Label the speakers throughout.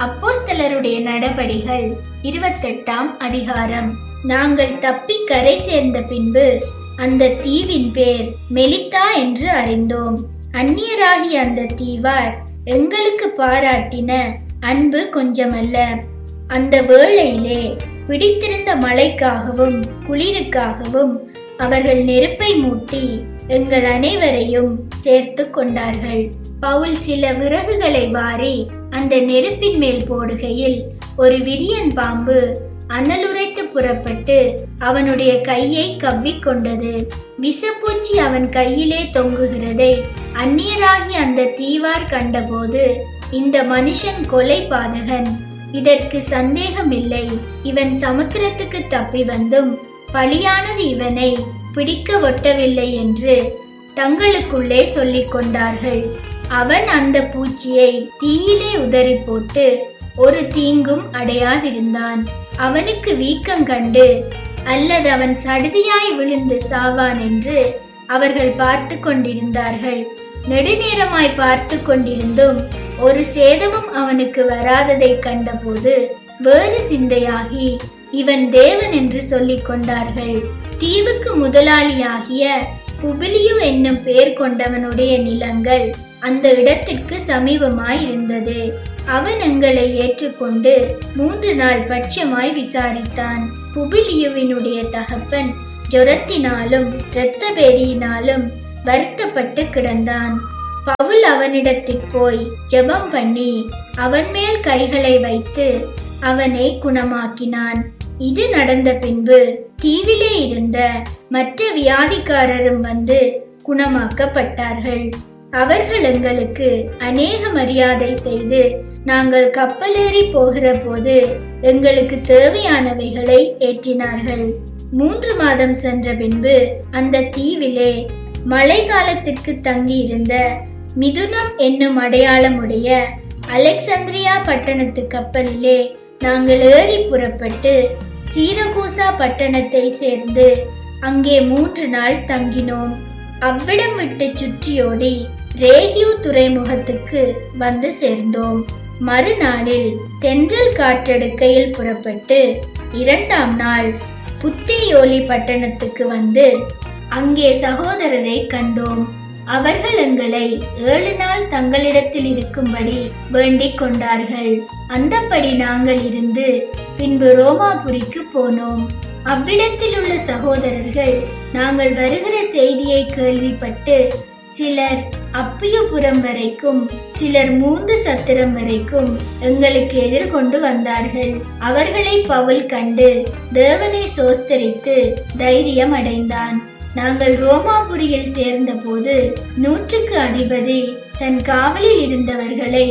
Speaker 1: அப்போஸ்தலருடைய நடபடிகள் இருபத்தெட்டாம் அதிகாரம் நாங்கள் தப்பி கரை சேர்ந்த பின்பு அந்த தீவின் பேர் மெலித்தா என்று அறிந்தோம் அந்நியராகிய அந்த தீவார் எங்களுக்கு பாராட்டின அன்பு கொஞ்சமல்ல அந்த வேளையிலே பிடித்திருந்த மழைக்காகவும் குளிருக்காகவும் அவர்கள் நெருப்பை மூட்டி எங்கள் அனைவரையும் சேர்த்து கொண்டார்கள் பவுல் சில விறகுகளை வாரி அந்த நெருப்பின் மேல் போடுகையில் ஒரு விரியன் பாம்பு அனலுரைத்து புறப்பட்டு அவனுடைய கையை கவ்விக்கொண்டது விஷப்பூச்சி அவன் கையிலே தொங்குகிறதை அந்நியராகி அந்த தீவார் கண்டபோது இந்த மனுஷன் கொலை பாதகன் இதற்கு சந்தேகமில்லை இவன் சமுத்திரத்துக்கு தப்பி வந்தும் பலியானது இவனை பிடிக்க ஒட்டவில்லை என்று தங்களுக்குள்ளே சொல்லிக் கொண்டார்கள் அவன் அந்த பூச்சியை தீயிலே உதறி போட்டு ஒரு தீங்கும் அடையாதிருந்தான் அவனுக்கு வீக்கம் கண்டு அல்லது அவன் சடுதியாய் விழுந்து சாவான் என்று அவர்கள் பார்த்து கொண்டிருந்தார்கள் நெடுநேரமாய் பார்த்து கொண்டிருந்தும் ஒரு சேதமும் அவனுக்கு வராததை கண்டபோது வேறு சிந்தையாகி இவன் தேவன் என்று சொல்லிக் கொண்டார்கள் தீவுக்கு முதலாளியாகிய புபிலியு என்னும் பெயர் கொண்டவனுடைய நிலங்கள் அந்த இடத்திற்கு சமீபமாய் இருந்தது அவன் எங்களை ஏற்றுக்கொண்டு மூன்று நாள் பட்சமாய் விசாரித்தான் புபிலியுவினுடைய தகப்பன் ஜொரத்தினாலும் இரத்த பேதியினாலும் வருத்தப்பட்டு கிடந்தான் பவுல் அவனிடத்தில் போய் ஜெபம் பண்ணி அவன் மேல் கைகளை வைத்து அவனை குணமாக்கினான் இது நடந்த பின்பு தீவிலே இருந்த மற்ற வியாதிக்காரரும் வந்து குணமாக்கப்பட்டார்கள் அவர்கள் எங்களுக்கு அநேக மரியாதை செய்து நாங்கள் கப்பலேறி போகிற போது எங்களுக்கு தேவையானவைகளை ஏற்றினார்கள் மூன்று மாதம் சென்ற பின்பு அந்த தீவிலே மழை காலத்திற்கு தங்கியிருந்த மிதுனம் என்னும் அடையாளமுடைய அலெக்சாந்திரியா பட்டணத்து கப்பலிலே நாங்கள் ஏறி புறப்பட்டு சீரகூசா பட்டணத்தை சேர்ந்து அங்கே மூன்று நாள் தங்கினோம் அவ்விடம் விட்டு சுற்றியோடி ரேகியூ துறைமுகத்துக்கு வந்து சேர்ந்தோம் மறுநாளில் தென்றல் காற்றெடுக்கையில் புறப்பட்டு இரண்டாம் நாள் புத்தேயோலி பட்டணத்துக்கு வந்து அங்கே சகோதரரை கண்டோம் அவர்கள் எங்களை ஏழு நாள் தங்களிடத்தில் இருக்கும்படி வேண்டிக் கொண்டார்கள் அந்தப்படி நாங்கள் இருந்து பின்பு ரோமாபுரிக்கு போனோம் அவ்விடத்தில் உள்ள சகோதரர்கள் நாங்கள் வருகிற செய்தியை கேள்விப்பட்டு சிலர் அப்பியபுரம் வரைக்கும் சிலர் மூன்று சத்திரம் வரைக்கும் எங்களுக்கு எதிர்கொண்டு வந்தார்கள் அவர்களை பவுல் கண்டு தேவனை சோஸ்தரித்து தைரியம் அடைந்தான் நாங்கள் ரோமாபுரியில் சேர்ந்தபோது நூற்றுக்கு அதிபதி தன் காவலில் இருந்தவர்களை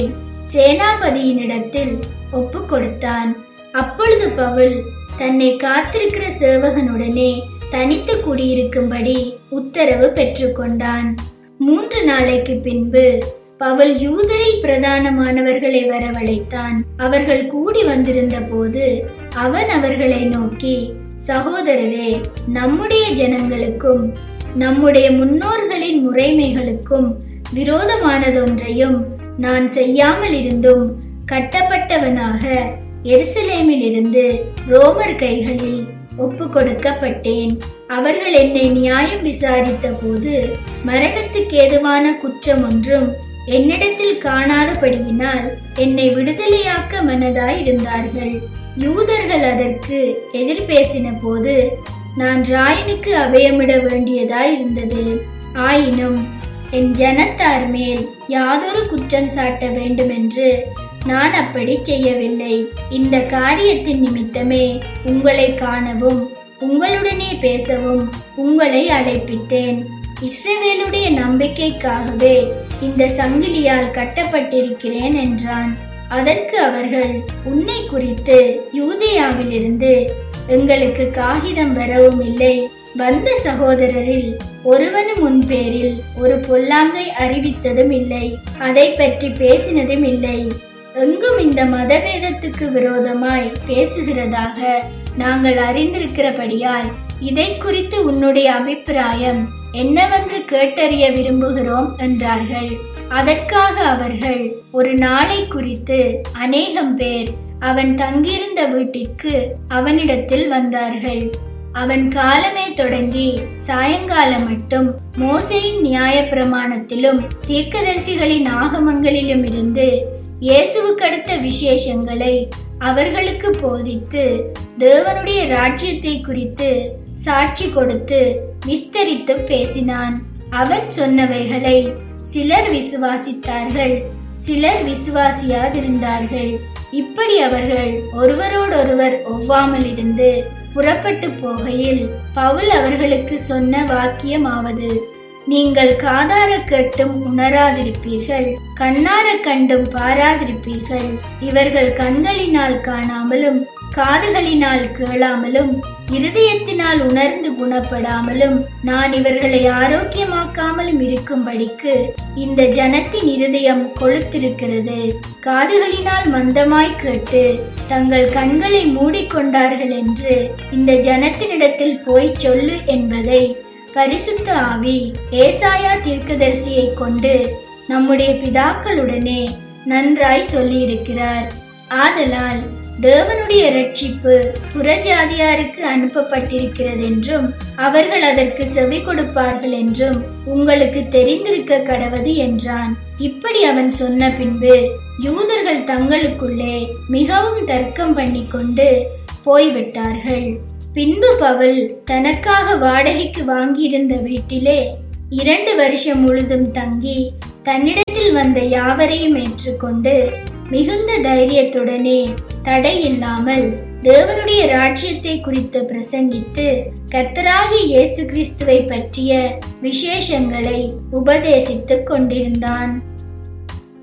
Speaker 1: சேனாபதியினிடத்தில் ஒப்பு கொடுத்தான் அப்பொழுது பவுல் தன்னை காத்திருக்கிற சேவகனுடனே தனித்து குடியிருக்கும்படி உத்தரவு பெற்றுக்கொண்டான் மூன்று நாளைக்கு பின்பு பவுல் யூதரில் பிரதானமானவர்களை வரவழைத்தான் அவர்கள் கூடி வந்திருந்த போது அவன் அவர்களை நோக்கி சகோதரரே நம்முடைய ஜனங்களுக்கும் நம்முடைய முன்னோர்களின் முறைமைகளுக்கும் விரோதமானதொன்றையும் நான் செய்யாமல் இருந்தும் கட்டப்பட்டவனாக எருசலேமில் இருந்து ரோமர் கைகளில் ஒப்பு கொடுக்கப்பட்டேன் அவர்கள் என்னை நியாயம் விசாரித்த போது மரணத்துக்கு ஏதுவான குற்றம் ஒன்றும் என்னிடத்தில் காணாதபடியினால் என்னை விடுதலையாக்க மனதாய் இருந்தார்கள் யூதர்கள் அதற்கு எதிர் பேசின போது நான் ராயனுக்கு அபயமிட வேண்டியதாய் இருந்தது ஆயினும் என் ஜனத்தார் மேல் யாதொரு குற்றம் சாட்ட வேண்டுமென்று நான் அப்படி செய்யவில்லை இந்த காரியத்தின் நிமித்தமே உங்களை காணவும் உங்களுடனே பேசவும் உங்களை அழைப்பித்தேன் இஸ்ரவேலுடைய நம்பிக்கைக்காகவே இந்த சங்கிலியால் கட்டப்பட்டிருக்கிறேன் என்றான் அதற்கு அவர்கள் உன்னை குறித்து யூதேயாவிலிருந்து எங்களுக்கு காகிதம் வரவும் இல்லை வந்த சகோதரரில் ஒருவனும் உன் பேரில் ஒரு பொல்லாங்கை அறிவித்ததும் இல்லை அதை பற்றி பேசினதும் இல்லை எங்கும் இந்த மதபேதத்துக்கு விரோதமாய் பேசுகிறதாக நாங்கள் அறிந்திருக்கிறபடியால் இதை குறித்து உன்னுடைய அபிப்பிராயம் என்னவென்று கேட்டறிய விரும்புகிறோம் என்றார்கள் அதற்காக அவர்கள் ஒரு நாளை குறித்து அநேகம் பேர் அவன் தங்கியிருந்த வீட்டிற்கு அவனிடத்தில் வந்தார்கள் அவன் காலமே தொடங்கி சாயங்காலம் மட்டும் மோசையின் நியாய பிரமாணத்திலும் தீர்க்கதரிசிகளின் ஆகமங்களிலும் இருந்து இயேசுவுக்கு அடுத்த விசேஷங்களை அவர்களுக்கு போதித்து தேவனுடைய ராஜ்யத்தை குறித்து சாட்சி கொடுத்து விஸ்தரித்து பேசினான் அவன் சொன்னவைகளை சிலர் விசுவாசித்தார்கள் சிலர் விசுவாசியாதிருந்தார்கள் இப்படி அவர்கள் ஒருவரோடொருவர் ஒவ்வாமல் இருந்து புறப்பட்டு போகையில் பவுல் அவர்களுக்கு சொன்ன வாக்கியமாவது நீங்கள் காதார கேட்டும் உணராதிருப்பீர்கள் கண்ணார கண்டும் பாராதிருப்பீர்கள் இவர்கள் கண்களினால் காணாமலும் காதுகளினால் கேளாமலும் இருதயத்தினால் உணர்ந்து குணப்படாமலும் நான் இவர்களை ஆரோக்கியமாக்காமலும் இருக்கும்படிக்கு இந்த ஜனத்தின் இருதயம் கொளுத்திருக்கிறது காதுகளினால் மந்தமாய் கேட்டு தங்கள் கண்களை மூடிக்கொண்டார்கள் என்று இந்த ஜனத்தினிடத்தில் போய் சொல்லு என்பதை பரிசுத்த ஆவி ஏசாயா தீர்க்கதரிசியை கொண்டு நம்முடைய பிதாக்களுடனே நன்றாய் சொல்லியிருக்கிறார் ஆதலால் தேவனுடைய ரட்சிப்பு புறஜாதியாருக்கு அனுப்பப்பட்டிருக்கிறது என்றும் அவர்கள் அதற்கு செவி கொடுப்பார்கள் என்றும் உங்களுக்கு தெரிந்திருக்க கடவது என்றான் இப்படி அவன் சொன்ன பின்பு யூதர்கள் தங்களுக்குள்ளே மிகவும் தர்க்கம் பண்ணி கொண்டு போய்விட்டார்கள் பின்பு பவுல் தனக்காக வாடகைக்கு வாங்கியிருந்த வீட்டிலே இரண்டு வருஷம் முழுதும் தங்கி தன்னிடத்தில் வந்த யாவரையும் ஏற்றுக்கொண்டு மிகுந்த தைரியத்துடனே தடை இல்லாமல் தேவனுடைய ராஜ்யத்தை குறித்து பிரசங்கித்து கர்த்தராகி இயேசு கிறிஸ்துவை பற்றிய விசேஷங்களை உபதேசித்துக் கொண்டிருந்தான்